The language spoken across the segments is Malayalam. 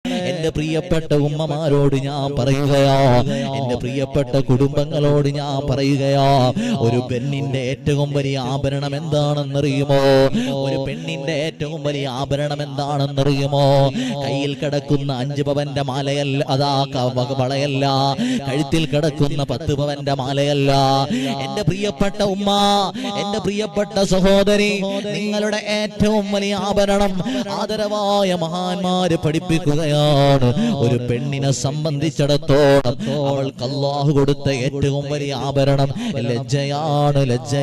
എന്റെ പ്രിയപ്പെട്ട ഉമ്മമാരോട് ഞാൻ പറയുകയാ എന്റെ പ്രിയപ്പെട്ട കുടുംബങ്ങളോട് ഞാൻ പറയുകയാ ഒരു പെണ്ണിന്റെ ഏറ്റവും വലിയ ആഭരണം എന്താണെന്നറിയുമോ ഒരു പെണ്ണിന്റെ ഏറ്റവും വലിയ ആഭരണം എന്താണെന്നറിയുമോ കയ്യിൽ കിടക്കുന്ന അഞ്ച് പവന്റെ മാലയല്ല അതാ ക- വക- വളയല്ല കഴുത്തിൽ കിടക്കുന്ന പത്ത് പവന്റെ മാലയല്ല എന്റെ പ്രിയപ്പെട്ട ഉമ്മ എന്റെ പ്രിയപ്പെട്ട സഹോദരി നിങ്ങളുടെ ഏറ്റവും വലിയ ആഭരണം ആദരവായ മഹാന്മാര് പഠിപ്പിക്കുകയാണ് ഒരു പെണ്ണിനെ സംബന്ധിച്ചിടത്തോളം അവൾക്ക് അള്ളാഹു കൊടുത്ത ഏറ്റവും വലിയ ആഭരണം ലജ്ജയാണ്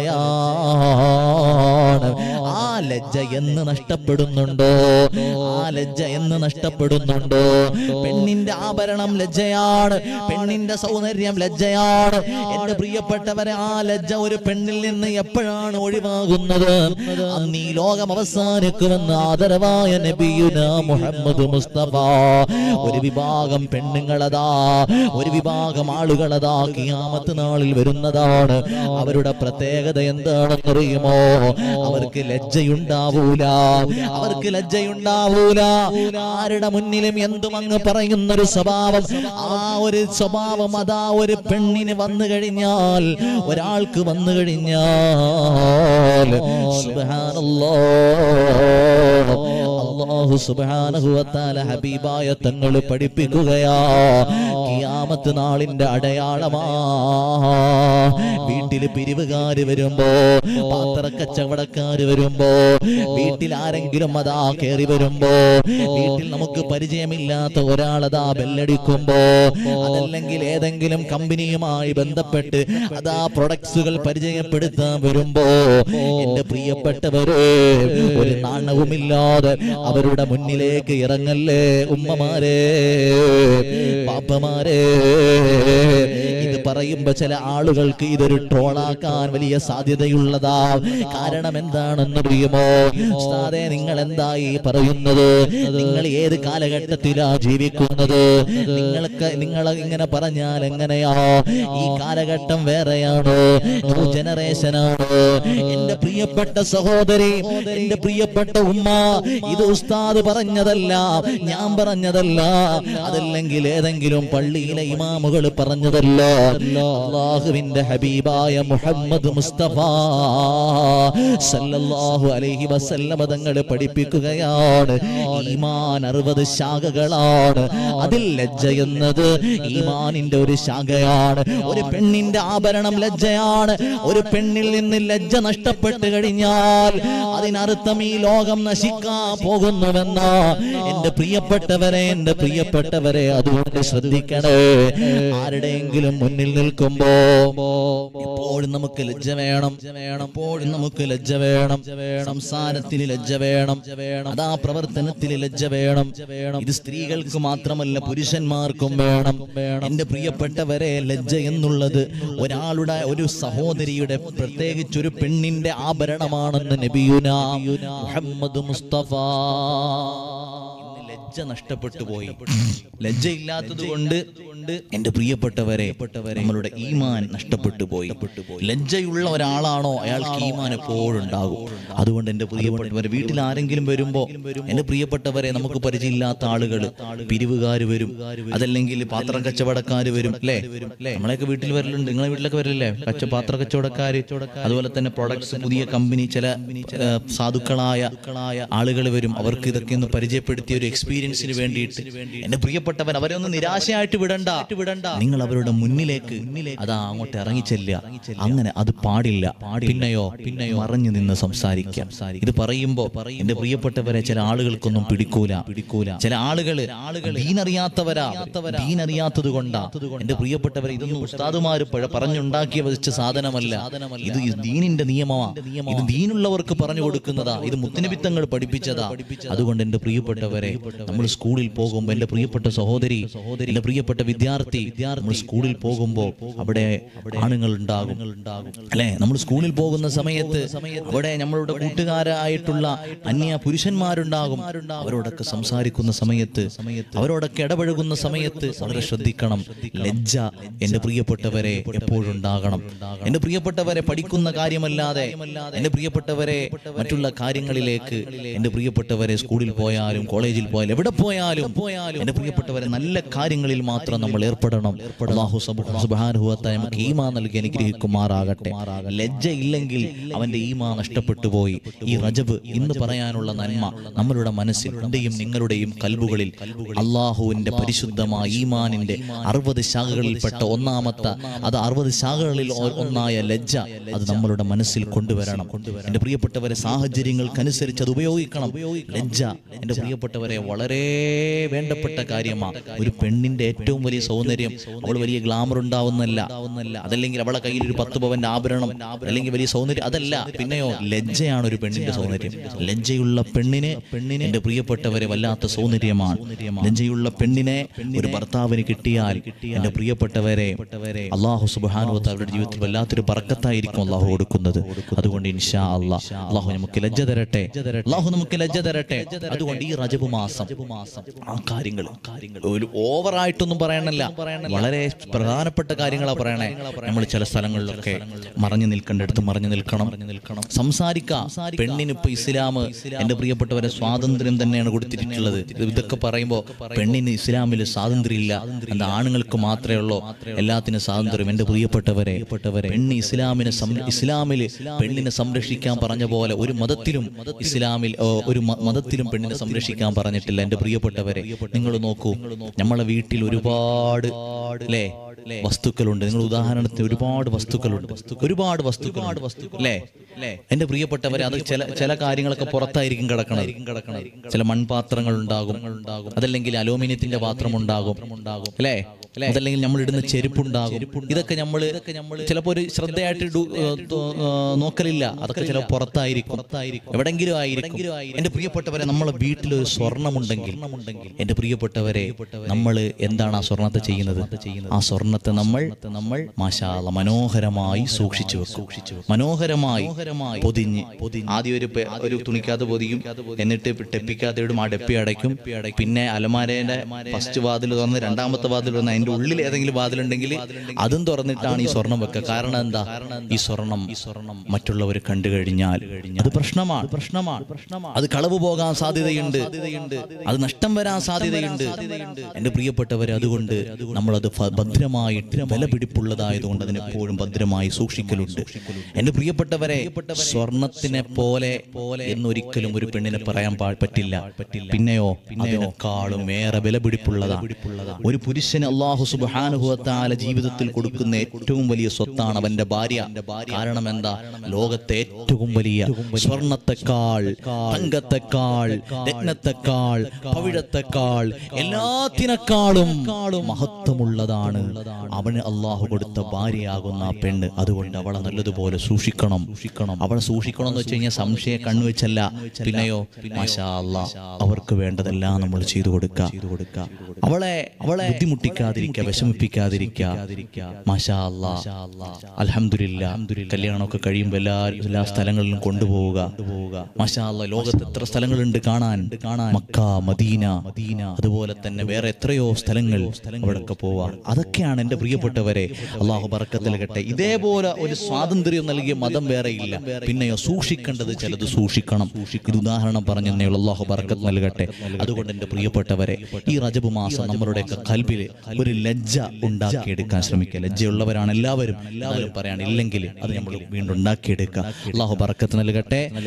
ലജ്ജയാണ് ആ ലജ്ജ എന്ന് നഷ്ടപ്പെടുന്നുണ്ടോ ആ ലജ്ജ എന്ന് നഷ്ടപ്പെടുന്നുണ്ടോ പെണ്ണിന്റെ ആഭരണം ലജ്ജയാണ് പെണ്ണിന്റെ സൗന്ദര്യം ലജ്ജയാണ് എന്റെ പ്രിയപ്പെട്ടവരെ ആ ലജ്ജ ഒരു പെണ്ണിൽ നിന്ന് എപ്പോഴാണ് ഒഴിവാകുന്നത് അന്ന് ഈ ലോകം അവസാനിക്കുമെന്ന് ആദരവായ നബിയുന മുഹമ്മദ് മുസ്തഫ ഒരു വിഭാഗം പെണ്ണുങ്ങളതാ ഒരു വിഭാഗം ആളുകളതാ കിയാമത്ത് നാളിൽ വരുന്നതാണ് അവരുടെ പ്രത്യേകത എന്താണെന്നറിയുമോ അവർക്ക് ലജ്ജയുണ്ടാവൂല അവർക്ക് ലജ്ജയുണ്ടാവൂല ആരുടെ മുന്നിലും എന്തും അങ്ങ് പറയുന്ന ഒരു സ്വഭാവം ആ ഒരു സ്വഭാവം അതാ ഒരു പെണ്ണിന് വന്നു കഴിഞ്ഞാൽ ഒരാൾക്ക് വന്നു കഴിഞ്ഞാൽ സുബ്ഹാനല്ലാഹ് അല്ലാഹു സുബ്ഹാനഹു വതആല ഹബീബായ തങ്ങൾ പഠിപ്പിക്കുകയാ കിയാമത്ത് നാളിന്റെ അടയാളമാ വീട്ടിൽ പിരിവുകാര് വരുമ്പോ പാത്ര കച്ചവടക്കാര് വരുമ്പോ വീട്ടിൽ ആരെങ്കിലും അതാ കേറി വരുമ്പോ വീട്ടിൽ നമുക്ക് പരിചയമില്ലാത്ത ഒരാളതാ ബെല്ലടിക്കുമ്പോ അതല്ലെങ്കിൽ ഏതെങ്കിലും കമ്പനിയുമായി ബന്ധപ്പെട്ട് അതാ പ്രൊഡക്ട്സുകൾ പരിചയപ്പെടുത്താൻ വരുമ്പോ എന്റെ പ്രിയപ്പെട്ടവരെ ഒരു നാണവുമില്ലാതെ അവരുടെ മുന്നിലേക്ക് ഇറങ്ങല്ലേ ഉമ്മമാരെ പാപ്പമാരെ ഇത് പറയുമ്പോ ചില ആളുകൾക്ക് ഇതൊരു ട്രോളാക്കാൻ വലിയ സാധ്യതയുള്ളതാ കാരണം എന്താണെന്നറിയുമോ ഉസ്താദേ നിങ്ങൾ എന്തായി പറയുന്നത് നിങ്ങൾ ഏത് കാലഘട്ടത്തിലാ ജീവിക്കുന്നത് നിങ്ങൾക്ക് നിങ്ങൾ ഇങ്ങനെ പറഞ്ഞാൽ എങ്ങനെയാ ഈ കാലഘട്ടം വേറെയാണോ ന്യൂ ജനറേഷനാണോ എന്റെ പ്രിയപ്പെട്ട സഹോദരി എന്റെ പ്രിയപ്പെട്ട ഉമ്മ ഇത് ഉസ്താദ് പറഞ്ഞതല്ല ഞാൻ പറഞ്ഞതല്ല അതല്ലെങ്കിൽ ഏതെങ്കിലും പള്ളിയിലെ ഇമാമുകൾ പറഞ്ഞതല്ല അള്ളാഹുവിന്റെ ഹബീബായ മുഹമ്മദ് മുസ്തഫ സല്ലല്ലാഹു അലൈഹി വസല്ലമ തങ്ങൾ പഠിപ്പിക്കുകയാണ് ഈമാൻ അറുപത് ശാഖകളാണ് അതിൽ ലജ്ജ എന്നത് ഈമാനിന്റെ ഒരു ശാഖയാണ് ഒരു പെണ്ണിന്റെ ആഭരണം ലജ്ജയാണ് ഒരു പെണ്ണിൽ നിന്ന് ലജ്ജ നഷ്ടപ്പെട്ട് കഴിഞ്ഞാൽ അതിനർത്ഥം ഈ ലോകം നശിക്കാൻ പോകുന്നുവെന്ന എന്റെ പ്രിയപ്പെട്ടവരെ എന്റെ പ്രിയപ്പെട്ടവരെ അതുകൊണ്ട് ശ്രദ്ധിക്കണേ ആരുടെയെങ്കിലും മുന്നിൽ നിൽക്കുമ്പോ എപ്പോഴും നമുക്ക് ലജ്ജ വേണം എപ്പോഴും നമുക്ക് ലജ്ജ വേണം സംസാരത്തിൽ ലജ്ജ വേണം അതാ പ്രവർത്തനത്തിൽ ലജ്ജ വേണം ഇത് സ്ത്രീകൾക്ക് മാത്രമല്ല പുരുഷന്മാർക്കും വേണം എന്റെ പ്രിയപ്പെട്ടവരെ ലജ്ജ എന്നുള്ളത് ഒരാളുടെ ഒരു സഹോദരിയുടെ പ്രത്യേകിച്ച് ഒരു പെണ്ണിന്റെ ആഭരണമാണെന്ന് നബിയുന മുഹമ്മദ് മുസ്തഫ ഇന്ന് ലജ്ജ നഷ്ടപ്പെട്ടു പോയി ലജ്ജ ഇല്ലാത്തത് കൊണ്ട് എന്റെ പ്രിയപ്പെട്ടവരെ നമ്മളുടെ ഈമാൻ നഷ്ടപ്പെട്ടു പോയി ലജ്ജയുള്ള ഒരാളാണോ അയാൾക്ക് ഈമാൻ എപ്പോഴും ഉണ്ടാകും അതുകൊണ്ട് എന്റെ പ്രിയപ്പെട്ടവരെ വീട്ടിൽ ആരെങ്കിലും വരുമ്പോ എന്റെ പ്രിയപ്പെട്ടവരെ നമുക്ക് പരിചയമില്ലാത്ത ആളുകൾ പിരിവുകാര് വരും അതല്ലെങ്കിൽ പാത്രം കച്ചവടക്കാര് വരും അല്ലേ നമ്മളെയൊക്കെ വീട്ടിൽ വരലുണ്ട് നിങ്ങളെ വീട്ടിലൊക്കെ വരില്ലേ കച്ച പാത്ര കച്ചവടക്കാര് അതുപോലെ തന്നെ പ്രൊഡക്ട്സ് പുതിയ കമ്പനി ചില ഏ, സാധുക്കളായ ആളുകൾ വരും അവർക്ക് ഇതൊക്കെ ഒന്ന് പരിചയപ്പെടുത്തിയ ഒരു എക്സ്പീരിയൻസിന് വേണ്ടിയിട്ട് എന്റെ പ്രിയപ്പെട്ടവൻ അവരെ ഒന്ന് നിരാശയായിട്ട് വിടണ്ട വിടണ്ട നിങ്ങൾ അവരുടെ മുന്നിലേക്ക് അതാ അങ്ങോട്ട് ഇറങ്ങിച്ചെല്ല അങ്ങനെ അത് പാടില്ല പിന്നെയോ പിന്നെയോ മറഞ്ഞു നിന്ന് സംസാരിക്കാം ഇത് പറയുമ്പോ എന്റെ പ്രിയപ്പെട്ടവരെ ചില ആളുകൾക്കൊന്നും പിടിക്കൂല പിടിക്കൂല ചില ആളുകള് ആളുകൾ ദീനറിയാത്തവരാ ദീനറിയാത്തത് കൊണ്ടാ എന്റെ പ്രിയപ്പെട്ടവരെ ഇതൊന്നും ഉസ്താദുമാര് പഴ- പറഞ്ഞുണ്ടാക്കിയ വെച്ച സാധനമല്ല ഇത് ഈ ദീനിന്റെ നിയമമാ ഇത് ദീനുള്ളവർക്ക് പറഞ്ഞു കൊടുക്കുന്നതാ ഇത് മുത്തിനബിത്തങ്ങൾ പഠിപ്പിച്ചതാ അതുകൊണ്ട് എന്റെ പ്രിയപ്പെട്ടവരെ നമ്മൾ സ്കൂളിൽ പോകുമ്പോൾ എന്റെ പ്രിയപ്പെട്ട സഹോദരി എന്റെ പ്രിയപ്പെട്ട വിദ്യാർത്ഥി നമ്മൾ സ്കൂളിൽ പോകുമ്പോൾ അവിടെ ആണുങ്ങൾ ഉണ്ടാകും അല്ലെ നമ്മൾ സ്കൂളിൽ പോകുന്ന സമയത്ത് അവിടെ നമ്മളുടെ കൂട്ടുകാരായിട്ടുള്ള അന്യ പുരുഷന്മാരുണ്ടാകും അവരോടൊക്കെ സംസാരിക്കുന്ന സമയത്ത് അവരോടൊക്കെ ഇടപഴകുന്ന സമയത്ത് വളരെ ശ്രദ്ധിക്കണം ലജ്ജ എന്റെ പ്രിയപ്പെട്ടവരെ എപ്പോഴും ഉണ്ടാകണം എന്റെ പ്രിയപ്പെട്ടവരെ പഠിക്കുന്ന കാര്യമല്ലാതെ എന്റെ പ്രിയപ്പെട്ടവരെ മറ്റുള്ള കാര്യങ്ങളിലേക്ക് എന്റെ പ്രിയപ്പെട്ടവരെ സ്കൂളിൽ പോയാലും കോളേജിൽ പോയാലും എവിടെ പോയാലും പോയാലും എന്റെ പ്രിയപ്പെട്ടവരെ നല്ല കാര്യങ്ങളിൽ മാത്രം നമ്മൾ ഏർപ്പെടണം അള്ളാഹു സുബാനുഭവത്തെ നമുക്ക് ഈമാ നൽകി അനുഗ്രഹിക്കുമാറാകട്ടെ ലജ്ജ ഇല്ലെങ്കിൽ അവന്റെ ഈമാ നഷ്ടപ്പെട്ടു പോയി ഈ റജബ് ഇന്ന് പറയാനുള്ള നന്മ നമ്മളുടെ മനസ്സിൽ എന്റെയും നിങ്ങളുടെയും കൽബുകളിൽ അള്ളാഹുവിന്റെ പരിശുദ്ധമായ ഈമാനിന്റെ അറുപത് ശാഖകളിൽപ്പെട്ട ഒന്നാമത്തെ അത് അറുപത് ശാഖകളിൽ ഒ- ഒന്നായ ലജ്ജ അത് നമ്മളുടെ മനസ്സിൽ കൊണ്ടുവരണം എന്റെ പ്രിയപ്പെട്ടവരെ സാഹചര്യങ്ങൾക്കനുസരിച്ച് അത് ഉപയോഗിക്കണം ലജ്ജ എന്റെ പ്രിയപ്പെട്ടവരെ വളരെ വേണ്ടപ്പെട്ട കാര്യമാണ് ഒരു പെണ്ണിന്റെ ഏറ്റവും വലിയ സൗന്ദര്യം അവൾ വലിയ ഗ്ലാമർ ഉണ്ടാവുന്നല്ല അതല്ലെങ്കിൽ അവളെ കയ്യിൽ ഒരു പത്ത് പവന്റെ ആഭരണം അല്ലെങ്കിൽ വലിയ സൗന്ദര്യം അതല്ല പിന്നെയോ ലജ്ജയാണ് ഒരു പെണ്ണിന്റെ സൗന്ദര്യം ലജ്ജയുള്ള പെണ്ണിന് പെണ്ണിന് എന്റെ പ്രിയപ്പെട്ടവരെ വല്ലാത്ത സൗന്ദര്യമാണ് ലജ്ജയുള്ള പെണ്ണിനെ ഒരു ഭർത്താവിന് കിട്ടിയാൽ എന്റെ പ്രിയപ്പെട്ടവരെ അള്ളാഹു സുബാനുവത്ത് അവരുടെ ജീവിതത്തിൽ വല്ലാത്തൊരു ബർക്കത്തായിരിക്കും അള്ളാഹു കൊടുക്കുന്നത് അതുകൊണ്ട് ഇൻഷാ അള്ളാഹ് അള്ളാഹു നമുക്ക് ലജ്ജ തരട്ടെ അള്ളാഹു നമുക്ക് ലജ്ജ തരട്ടെ അതുകൊണ്ട് ഈ റജബ് മാസം ആ കാര്യങ്ങൾ ഒരു ഓവറായിട്ടൊന്നും പറയണല്ല വളരെ പ്രധാനപ്പെട്ട കാര്യങ്ങളാ പറയണേ നമ്മൾ ചില സ്ഥലങ്ങളിലൊക്കെ മറഞ്ഞു നിൽക്കേണ്ടടുത്ത് മറഞ്ഞു നിൽക്കണം സംസാരിക്കാം പെണ്ണിന് ഇപ്പൊ ഇസ്ലാം എന്റെ പ്രിയപ്പെട്ടവരെ സ്വാതന്ത്ര്യം തന്നെയാണ് കൊടുത്തിട്ടുള്ളത് ഇത് ഇതൊക്കെ പറയുമ്പോ പെണ്ണിന് ഇസ്ലാമിൽ സ്വാതന്ത്ര്യം ഇല്ല എന്താ ആണുങ്ങൾക്ക് മാത്രമേ ഉള്ളൂ എല്ലാത്തിനും സ്വാതന്ത്ര്യം എന്റെ പ്രിയപ്പെട്ടവരെ പെണ്ണ് ഇസ്ലാമിനെ സം- ഇസ്ലാമില് പെണ്ണിനെ സംരക്ഷിക്കാൻ പറഞ്ഞ പോലെ ഒരു മതത്തിലും ഇസ്ലാമിൽ ഓ, ഒരു മ- മതത്തിലും പെണ്ണിനെ സംരക്ഷിക്കാൻ പറഞ്ഞിട്ടില്ല എന്റെ പ്രിയപ്പെട്ടവരെ നിങ്ങൾ നോക്കൂ നമ്മളെ വീട്ടിൽ ഒരുപാട് അല്ലേ വസ്തുക്കളുണ്ട് നിങ്ങൾ ഉദാഹരണത്തിന് ഒരുപാട് വസ്തുക്കളുണ്ട് ഒരുപാട് വസ്തുക്കളുണ്ട് അല്ലേ എന്റെ പ്രിയപ്പെട്ടവരെ അത് ചില ചില കാര്യങ്ങളൊക്കെ പുറത്തായിരിക്കും കിടക്കണം ചില മൺപാത്രങ്ങൾ ഉണ്ടാകും അതല്ലെങ്കിൽ അലൂമിനിയത്തിന്റെ പാത്രം ഉണ്ടാകും അല്ലേ അതല്ലെങ്കിൽ നമ്മൾ ഇടുന്ന ചെരുപ്പുണ്ടാകും ഇതൊക്കെ നമ്മൾ ചിലപ്പോൾ ഒരു ശ്രദ്ധയായിട്ട് ഇടു- ഏഹ് തോ- ഏഹ് നോക്കലില്ല അതൊക്കെ ചില പുറത്തായിരിക്കും എവിടെങ്കിലും ആയിരിക്കും എന്റെ പ്രിയപ്പെട്ടവരെ നമ്മളെ വീട്ടിൽ ഒരു സ്വർണമുണ്ടെങ്കിൽ എന്റെ പ്രിയപ്പെട്ടവരെ നമ്മൾ എന്താണ് ആ സ്വർണത്തെ ചെയ്യുന്നത് ആ സ്വർണത്തെ നമ്മൾ നമ്മൾ മാഷാല മനോഹരമായി സൂക്ഷിച്ചു വെക്കും മനോഹരമായി പൊതിഞ്ഞ് ആദ്യം ഒരു പെ- ഒരു തുണിക്കകത്ത് പൊതിയും എന്നിട്ട് ടെപ്പിക്കകത്ത് ഇടും ആ ഡെപ്പി അടയ്ക്കും പിന്നെ അലമാരയുടെ ഫസ്റ്റ് വാതിൽ തുറന്ന് രണ്ടാമത്തെ വാതിൽ തുറന്ന് അതിന്റെ ഉള്ളിൽ ഏതെങ്കിലും വാതിലുണ്ടെങ്കിൽ അതും തുറന്നിട്ടാണ് ഈ സ്വർണം വെക്കുക കാരണം എന്താ ഈ സ്വർണം ഈ സ്വർണം മറ്റുള്ളവർ കണ്ടു കഴിഞ്ഞാൽ അത് പ്രശ്നമാണ് പ്രശ്നമാണ് അത് കളവ് പോകാൻ സാധ്യതയുണ്ട് അത് നഷ്ടം വരാൻ സാധ്യതയുണ്ട് എന്റെ പ്രിയപ്പെട്ടവരെ അതുകൊണ്ട് നമ്മളത് ഫ- ഭദ്രമായിട്ട് വിലപിടിപ്പുള്ളതായതുകൊണ്ട് അതിനെപ്പോഴും ഭദ്രമായി സൂക്ഷിക്കലുണ്ട് എന്റെ പ്രിയപ്പെട്ടവരെ സ്വർണത്തിനെ പോലെ എന്നൊരിക്കലും ഒരു പെണ്ണിനെ പറയാൻ പാ- പറ്റില്ല പിന്നെയോ അതിനേക്കാളും ഏറെ വിലപിടിപ്പുള്ളതാണ് ഒരു പുരുഷന് അള്ളാഹു സുബാനുഭവത്താല ജീവിതത്തിൽ കൊടുക്കുന്ന ഏറ്റവും വലിയ സ്വത്താണ് അവന്റെ ഭാര്യ കാരണം എന്താ ലോകത്തെ ഏറ്റവും വലിയ സ്വർണത്തെക്കാൾ തങ്കത്തെക്കാൾ രത്നത്തെക്കാൾ പവിഴത്തെക്കാൾ എല്ലാത്തിനേക്കാളും മഹത്വമുള്ളതാണ് അവന് അള്ളാഹു കൊടുത്ത ഭാര്യയാകുന്ന ആ പെണ്ണ് അതുകൊണ്ട് അവളെ നല്ലതുപോലെ സൂക്ഷിക്കണം സൂക്ഷിക്കണം അവളെ സൂക്ഷിക്കണം എന്ന് വെച്ച് കഴിഞ്ഞാൽ സംശയം കണ്ണുവെച്ചല്ല പിന്നെയോ മാഷാ അല്ലാ അവർക്ക് വേണ്ടതെല്ലാം നമ്മൾ ചെയ്തു കൊടുക്കുക ചെയ്തു കൊടുക്കുക അവളെ അവളെ ബുദ്ധിമുട്ടിക്കാതിരിക്കുക വിഷമിപ്പിക്കാതിരിക്കുക മാഷാ അല്ലാ അൽഹംദുലില്ല കല്യാണമൊക്കെ കഴിയുമ്പോൾ എല്ലാ എല്ലാ സ്ഥലങ്ങളിലും കൊണ്ടുപോവുക മാഷാ അല്ലാ ലോകത്ത് എത്ര സ്ഥലങ്ങളുണ്ട് കാണാൻ കാണാൻ മക്ക മദീന മദീന അതുപോലെ തന്നെ വേറെ എത്രയോ സ്ഥലങ്ങൾ അവിടെയൊക്കെ പോവാ അതൊക്കെയാണ് എന്റെ പ്രിയപ്പെട്ടവരെ അള്ളാഹു ബറക്കത്തിൽ കട്ടെ ഇതേപോലെ ഒരു സ്വാതന്ത്ര്യം നൽകിയ മതം വേറെ ഇല്ല പിന്നെയോ സൂക്ഷിക്കേണ്ടത് ചിലത് സൂക്ഷിക്കണം ഇത് ഉദാഹരണം പറഞ്ഞേ അള്ളാഹു ബറക്കത്ത് നൽകട്ടെ അതുകൊണ്ട് എന്റെ പ്രിയപ്പെട്ടവരെ ഈ റജബ് മാസം നമ്മളുടെയൊക്കെ കൽബില് ഒരു ലജ്ജ ഉണ്ടാക്കിയെടുക്കാൻ ശ്രമിക്കുക ലജ്ജയുള്ളവരാണ് എല്ലാവരും എല്ലാവരും പറയാണ് ഇല്ലെങ്കിൽ അത് നമ്മൾ വീണ്ടും ഉണ്ടാക്കിയെടുക്കുക അള്ളാഹു ബറക്കത്ത് നൽകട്ടെ